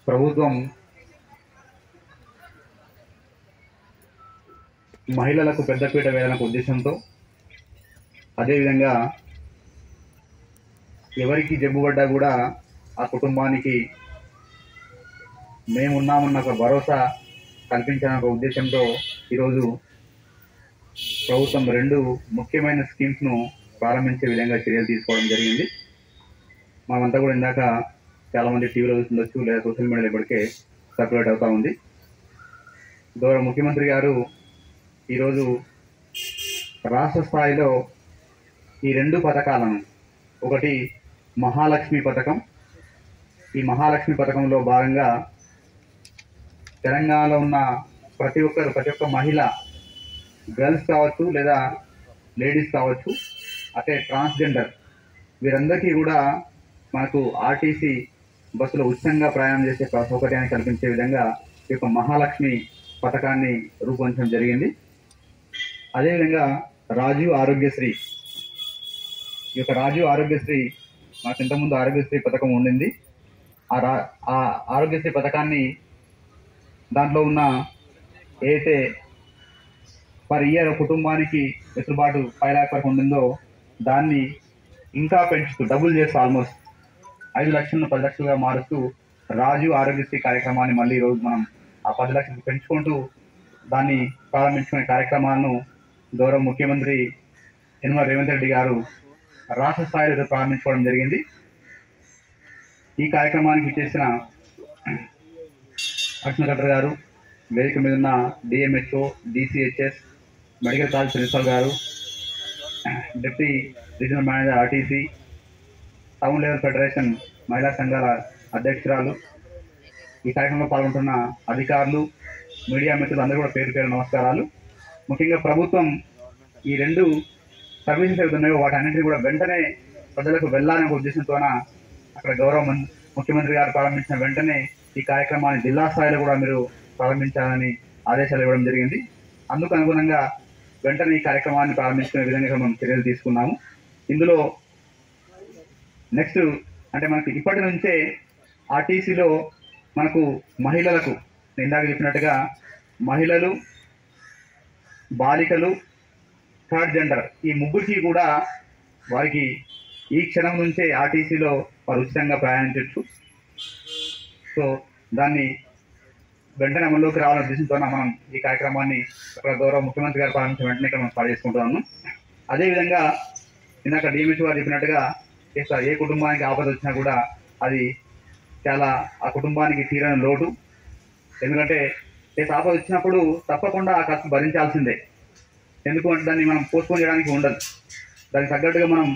ప్రభుత్వం మహిళలకు పెద్దపీట వేయాలనే ఉద్దేశంతో అదేవిధంగా ఎవరికి జబ్బు పడ్డా కూడా ఆ కుటుంబానికి మేమున్నామన్న ఒక భరోసా కల్పించాలన్న ఒక ఉద్దేశంతో ఈరోజు ప్రభుత్వం రెండు ముఖ్యమైన స్కీమ్స్ను ప్రారంభించే విధంగా చర్యలు తీసుకోవడం జరిగింది మనమంతా కూడా ఇందాక చాలామంది టీవీలో చూస్తుండొచ్చు లేదా సోషల్ మీడియాలో ఇప్పటికే సర్క్యులేట్ అవుతా ఉంది గౌరవ ముఖ్యమంత్రి గారు ఈరోజు రాష్ట్ర స్థాయిలో ఈ రెండు పథకాలను ఒకటి మహాలక్ష్మి పథకం ఈ మహాలక్ష్మి పథకంలో భాగంగా తెలంగాణలో ఉన్న ప్రతి ఒక్కరు ప్రతి ఒక్క మహిళ గర్ల్స్ కావచ్చు లేదా లేడీస్ కావచ్చు అంటే ట్రాన్స్జెండర్ వీరందరికీ కూడా మనకు ఆర్టీసీ బస్సులో ఉచితంగా ప్రయాణం చేసే సౌకర్యాన్ని కల్పించే విధంగా ఈ యొక్క మహాలక్ష్మి పథకాన్ని రూపొందించడం జరిగింది అదేవిధంగా రాజీవ్ ఆరోగ్యశ్రీ ఈ యొక్క రాజీవ్ ఆరోగ్యశ్రీ మనకు ఇంతకుముందు ఆరోగ్యశ్రీ పథకం ఉండింది ఆ రా ఆ ఆరోగ్యశ్రీ పథకాన్ని దాంట్లో ఉన్న ఏదైతే పర్ ఇయర్ కుటుంబానికి వెసులుబాటు ఫైవ్ ల్యాక్ వరకు ఉండిందో దాన్ని ఇంకా పెంచుతూ డబుల్ చేస్తూ ఆల్మోస్ట్ ఐదు లక్షలను పది లక్షలుగా మారుస్తూ రాజు ఆరోగ్యశ్రీ కార్యక్రమాన్ని మళ్ళీ ఈరోజు మనం ఆ పది లక్షలకు పెంచుకుంటూ దాన్ని ప్రారంభించుకునే కార్యక్రమాలను గౌరవ ముఖ్యమంత్రి యనమల రేవంత్ రెడ్డి గారు రాష్ట్ర స్థాయిలో ఈరోజు ప్రారంభించుకోవడం జరిగింది ఈ కార్యక్రమానికి చేసిన అర్చన కలెక్టర్ గారు వేదిక మీద ఉన్న DMHO DCHS medical college principal గారు deputy regional manager RTC town level federation మహిళా సంఘాల అధ్యక్షురాలు ఈ కార్యక్రమంలో పాల్గొంటున్న అధికారులు మీడియా మిత్రులు అందరూ కూడా పేరు పేరు నమస్కారాలు ముఖ్యంగా ప్రభుత్వం ఈ రెండు సర్వీసెస్ ఏవైతే ఉన్నాయో వాటన్నింటినీ కూడా వెంటనే ప్రజలకు వెళ్ళాలనే ఒక ఉద్దేశంతోన అక్కడ గౌరవ మన్- ముఖ్యమంత్రి గారు ప్రారంభించిన వెంటనే ఈ కార్యక్రమాన్ని జిల్లా స్థాయిలో కూడా మీరు ప్రారంభించాలని ఆదేశాలు ఇవ్వడం జరిగింది అందుకు అనుగుణంగా వెంటనే ఈ కార్యక్రమాన్ని ప్రారంభించుకునే విధంగా ఇక్కడ మనం చర్యలు తీసుకున్నాము ఇందులో నెక్స్ట్ అంటే మనకి ఇప్పటి నుంచే ఆర్టీసీలో మనకు మహిళలకు నేను ఇందాక చెప్పినట్టుగా మహిళలు బాలికలు థర్డ్ జెండర్ ఈ ముగ్గురికి కూడా వారికి ఈ క్షణం నుంచే ఆర్టీసీలో వారు ఉచితంగా ప్రయాణించవచ్చు సో దాన్ని వెంటనే అమల్లోకి రావాలనే ఉద్దేశంతో మనం ఈ కార్యక్రమాన్ని అక్కడ గౌరవ ముఖ్యమంత్రి గారు ప్రారంభించిన వెంటనే ఇక్కడ మనం స్టార్ట్ చేసుకుంటున్నాము అదేవిధంగా ఇందాక డిఎంహెచ్ గారు చెప్పినట్టుగా చేస్తా ఏ కుటుంబానికి ఆపద వచ్చినా కూడా అది చాలా ఆ కుటుంబానికి తీరని లోటు ఎందుకంటే ఏ ఆపద వచ్చినప్పుడు తప్పకుండా ఆ ఖర్చు భరించాల్సిందే ఎందుకంటే దాన్ని మనం పోస్ట్పోన్ చేయడానికి ఉండదు దానికి తగ్గట్టుగా మనం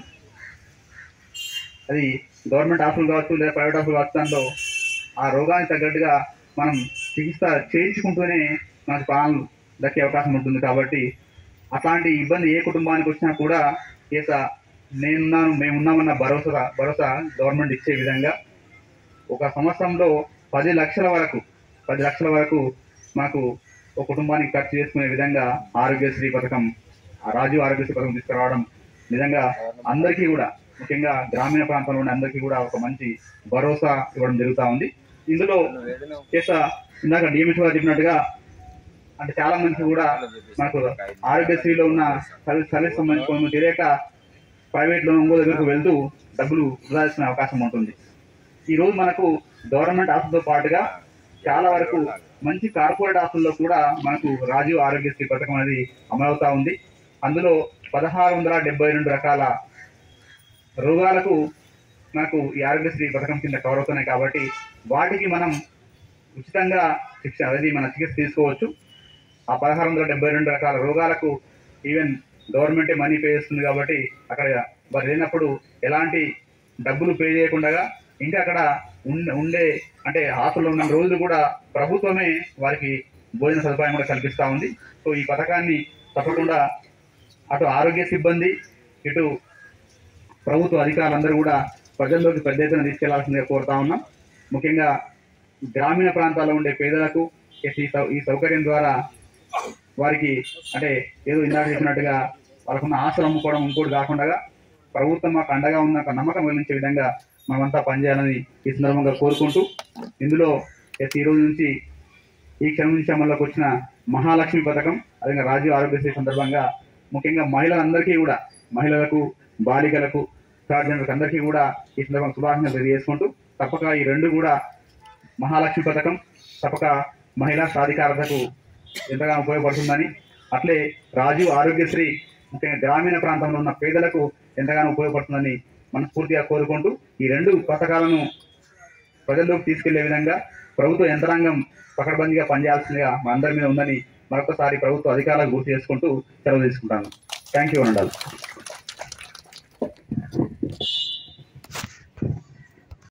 అది గవర్నమెంట్ హాస్పిటల్ కావచ్చు లేదా ప్రైవేట్ హాస్పిటల్ కావచ్చు దాంట్లో ఆ రోగానికి తగ్గట్టుగా మనం చికిత్స చేయించుకుంటూనే మనకు ప్రాణాలు దక్కే అవకాశం ఉంటుంది కాబట్టి అట్లాంటి ఇబ్బంది ఏ కుటుంబానికి వచ్చినా కూడా ఏస నేనున్నాను మేమున్నామన్న భరోసా భరోసా గవర్నమెంట్ ఇచ్చే విధంగా ఒక సంవత్సరంలో పది లక్షల వరకు పది లక్షల వరకు మనకు ఒక కుటుంబానికి ఖర్చు చేసుకునే విధంగా ఆరోగ్యశ్రీ పథకం ఆ రాజీవ్ ఆరోగ్యశ్రీ పథకం తీసుకురావడం నిజంగా అందరికీ కూడా ముఖ్యంగా గ్రామీణ ప్రాంతంలో ఉన్న అందరికీ కూడా ఒక మంచి భరోసా ఇవ్వడం జరుగుతూ ఉంది ఇందులో చేసా ఇందాక డిఎంహెచ్ గారు చెప్పినట్టుగా అంటే చాలా మంది కూడా మనకు ఆరోగ్యశ్రీలో ఉన్న సర్వీస్ సర్వీస్ సంబంధించి కొన్ని తెలియక ప్రైవేట్ లో ఇంకో దగ్గరకు వెళ్తూ డబ్బులు వృధా చేసుకునే అవకాశం ఉంటుంది ఈ రోజు మనకు గవర్నమెంట్ హాస్పిటల్తో పాటుగా చాలా వరకు మంచి కార్పొరేట్ హాస్పిటల్లో కూడా మనకు రాజీవ్ ఆరోగ్యశ్రీ పథకం అనేది అమలవుతా ఉంది అందులో పదహారు వందల డెబ్బై రెండు రకాల రోగాలకు మనకు ఈ ఆరోగ్యశ్రీ పథకం కింద కవర్ అవుతున్నాయి కాబట్టి వాటికి మనం ఉచితంగా శిక్ష అనేది మన చికిత్స తీసుకోవచ్చు ఆ పదహారు వందల డెబ్బై రెండు రకాల రోగాలకు ఈవెన్ గవర్నమెంటే మనీ పే చేస్తుంది కాబట్టి అక్కడ వారు లేనప్పుడు ఎలాంటి డబ్బులు పే చేయకుండా ఇంకా అక్కడ ఉండే ఉండే అంటే హాస్టల్లో ఉన్న రోజులు కూడా ప్రభుత్వమే వారికి భోజన సదుపాయం కూడా కల్పిస్తూ ఉంది సో ఈ పథకాన్ని తప్పకుండా అటు ఆరోగ్య సిబ్బంది ఇటు ప్రభుత్వ అధికారులందరూ కూడా ప్రజల్లోకి పెద్ద ఎత్తున తీసుకెళ్లాల్సిందిగా కోరుతా ఉన్నాం ముఖ్యంగా గ్రామీణ ప్రాంతాల్లో ఉండే పేదలకు ఈ సౌ- ఈ సౌకర్యం ద్వారా వారికి అంటే ఏదో ఇందాక చెప్పినట్టుగా వాళ్ళకున్న ఆశలు అమ్ముకోవడం ఇంకోటి కాకుండా ప్రభుత్వం మాకు అండగా ఉన్న ఒక నమ్మకం కలిగించే విధంగా మనమంతా పనిచేయాలని ఈ సందర్భంగా కోరుకుంటూ ఇందులో ఎస్ ఈ రోజు నుంచి ఈ క్షణం నుంచి అమల్లోకి వచ్చిన మహాలక్ష్మి పథకం అదేవిధంగా రాజీవ్ ఆరోగ్యశ్రీ సందర్భంగా ముఖ్యంగా మహిళలందరికీ కూడా మహిళలకు బాలికలకు థర్డ్ జనరల్కి అందరికీ కూడా ఈ సందర్భంగా శుభాకాంక్షలు తెలియజేసుకుంటూ తప్పక ఈ రెండు కూడా మహాలక్ష్మి పథకం తప్పక మహిళా సాధికారతకు ఎంతగానో ఉపయోగపడుతుందని అట్లే రాజీవ్ ఆరోగ్యశ్రీ ముఖ్యంగా గ్రామీణ ప్రాంతంలో ఉన్న పేదలకు ఎంతగానో ఉపయోగపడుతుందని మనస్ఫూర్తిగా కోరుకుంటూ ఈ రెండు పథకాలను ప్రజల్లోకి తీసుకెళ్లే విధంగా ప్రభుత్వ యంత్రాంగం పకడ్బందీగా పనిచేయాల్సిందిగా మా అందరి మీద ఉందని మరొకసారి ప్రభుత్వ అధికారులకు గుర్తు చేసుకుంటూ సెలవు తీసుకుంటాను థ్యాంక్ యూ అనండాలి